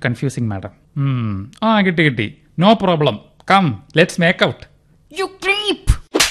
Confusing madam ആ കിട്ടി കിട്ടി no problem come let's make out you creep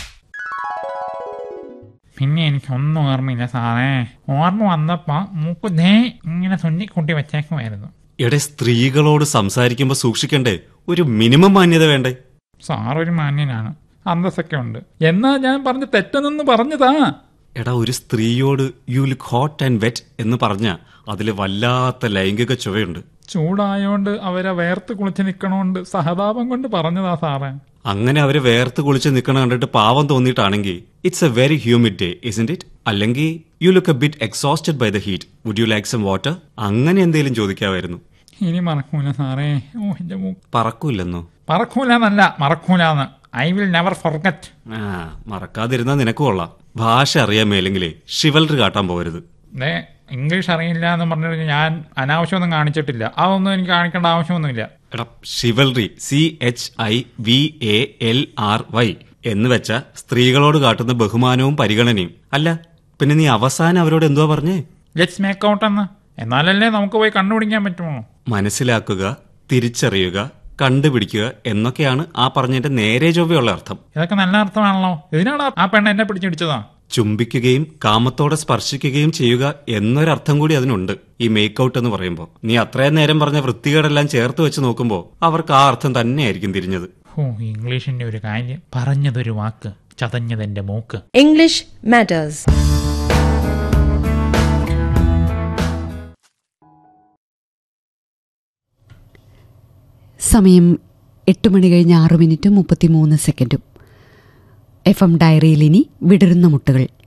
പിന്നെ എനിക്കൊന്നും ഓർമ്മയില്ല സാറേ ഓർമ്മ വന്നപ്പോ മൂക്ക് ദേ ഇങ്ങനെ തുന്നിക്കൂട്ടി വെച്ചേക്കുമായിരുന്നു എടെ സ്ത്രീകളോട് സംസാരിക്കുമ്പോൾ സൂക്ഷിക്കണ്ടേ ഒരു മിനിമം മാന്യത വേണ്ടേ സാർ ഒരു മാന്യനാണ് അന്തസ്സൊക്കെ ഉണ്ട് എന്നാ ഞാൻ പറഞ്ഞ തെറ്റെന്നൊന്ന് പറഞ്ഞതാ എടാ ഒരു സ്ത്രീയോട് you look hot and wet എന്ന് പറഞ്ഞ അതിൽ വല്ലാത്ത ലൈംഗിക ചുവയുണ്ട് ചൂടായോണ്ട് അവരെ വേർത്ത് കുളിച്ച് നിക്കണോണ്ട് സഹതാപം കൊണ്ട് പറഞ്ഞതാ സാറേ അങ്ങനെ അവര് വേർത്ത് കുളിച്ച് നിൽക്കണ കണ്ടിട്ട് പാവം തോന്നിയിട്ടാണെങ്കിൽ it's a very humid day isn't it അല്ലെങ്കിൽ you look a bit exhausted by the heat would you like some water അങ്ങനെ എന്തെങ്കിലും ചോദിക്കാമായിരുന്നു ഇനി മറക്കൂല സാറേ ഓ എന്റെ മൂക്ക് പറക്കൂല്ലെന്നോ പറക്കൂലെന്നല്ല മറക്കൂലെന്ന് ഐ വിൽ നെവർ ഫൊർഗറ്റ് ആ മറക്കാതിരുന്നാ നിനക്ക് കൊള്ളാം ഭാഷ അറിയാൻ മേലെങ്കിലേ ഷിവൽറി കാട്ടാൻ പോകരുത് ദേ ഇംഗ്ലീഷ് അറിയില്ല എന്ന് പറഞ്ഞിട്ട് ഞാൻ അനാവശ്യമൊന്നും കാണിച്ചിട്ടില്ല അതൊന്നും എനിക്ക് കാണിക്കേണ്ട ആവശ്യമൊന്നുമില്ല എടാ chivalry C H I V A L R Y എന്ന് വെച്ച സ്ത്രീകളോട് കാട്ടുന്ന ബഹുമാനവും പരിഗണനയും അല്ല പിന്നെ നീ അവസാനം അവരോട് എന്തുവാ പറഞ്ഞേ ലെറ്റ്സ് മേക്ക് ഔട്ട് എന്ന് എന്നാലല്ലേ നമുക്ക് പോയി കണ്ടുപിടിക്കാൻ പറ്റുമോ മനസ്സിലാക്കുക തിരിച്ചറിയുക കണ്ടുപിടിക്കുക എന്നൊക്കെയാണ് ആ പറഞ്ഞതിന്റെ നേരെ ചൊവ്വയുള്ള അർത്ഥം ഇതൊക്കെ നല്ല അർത്ഥമാണല്ലോ ഇതിനാണ് ആ പെണ്ണ് എന്നെ പിടിച്ചിടിച്ചതാ ചുംബിക്കുകയും കാമത്തോടെ സ്പർശിക്കുകയും ചെയ്യുക എന്നൊരർത്ഥം കൂടി അതിനുണ്ട് ഈ മേക്ക് ഔട്ട് എന്ന് പറയുമ്പോൾ നീ അത്രയും നേരം പറഞ്ഞ വൃത്തികേടെല്ലാം ചേർത്ത് വെച്ച് നോക്കുമ്പോൾ അവർക്ക് ആ അർത്ഥം തന്നെയായിരിക്കും തിരിഞ്ഞത് ഓ ഇംഗ്ലീഷിന്റെ ഒരു കാര്യം പറഞ്ഞതൊരു വാക്ക് ചതഞ്ഞതെന്റെ മൂക്ക് English matters. സമയം എട്ട് മണി കഴിഞ്ഞ് ആറ് മിനിറ്റ് മുപ്പത്തിമൂന്ന് സെക്കൻഡും എഫ് എം ഡയറിയിൽ ഇനി വിടരുന്ന മുട്ടുകൾ